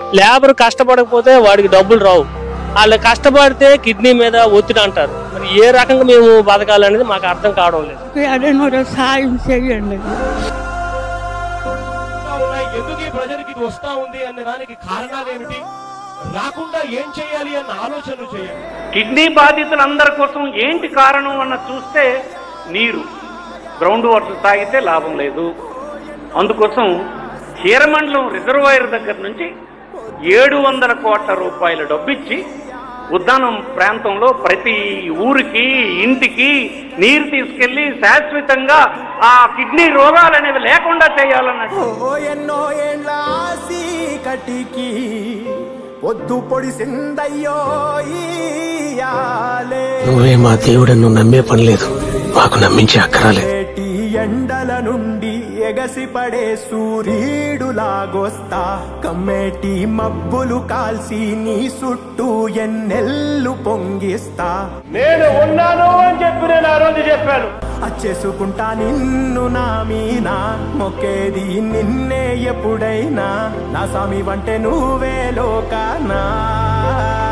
labour కష్టపడకపోతే వాడికి డబ్బులు రావు వాళ్ళు కష్టపడితే కిడ్నీ మీద ఒత్తిడి అంటారు మరి ఏ రకంగా మేము బతకాలనేది మాకు అర్థం కావడం లేదు ఏదైనా సాయం చేయండి ఉన్నాయి ఎందుకు ఈ ప్రజలకు ఇది వస్తా ఉంది అనే దానికి కారణాలు ఏమిటి రాకుండా ఏం చేయాలి అన్న ఆలోచనలు చేయాలి కిడ్నీ బాధితులందరి కోసం ఏంటి కారణం అన్న చూస్తే నీరు గ్రౌండ్ వాటర్ తాగితే లాభం లేదు అందుకోసం చీరమండలం రిజర్వాయర్ దగ్గర నుంచి ఏడు వందల కోట్ల రూపాయల డబ్బిచ్చి ఉద్దానం ప్రాంతంలో ప్రతి ఊరికి ఇంటికి నీరు తీసుకెళ్లి శాశ్వతంగా ఆ కిడ్నీ రోగాలు అనేవి లేకుండా చేయాలన్నట్టు ఓ ఎన్నో ఏండ్ల ఆసి కటికి పొద్దు పొడిసిందయ్యో ఈయాలే నువ్వే మా దేవుడను నమ్మే పని లేదు మాకు నమ్మించే అక్కరాలే ఏటి ఎండల నుండి ఎగసి పడే సూర్యుడులాగొస్తా కమ్మేటి మబ్బులు కాల్సి నీ చుట్టూ ఎన్నెల్లు పొంగిస్తా నేను ఉన్నాను అని చెప్పి నేను ఆ రోజు చెప్పాను అచ్చేసుకుంటా నిన్ను నా మీనా మొక్కేది నిన్నే ఎప్పుడైనా నా స్వామి వంటే నువ్వే లోకానా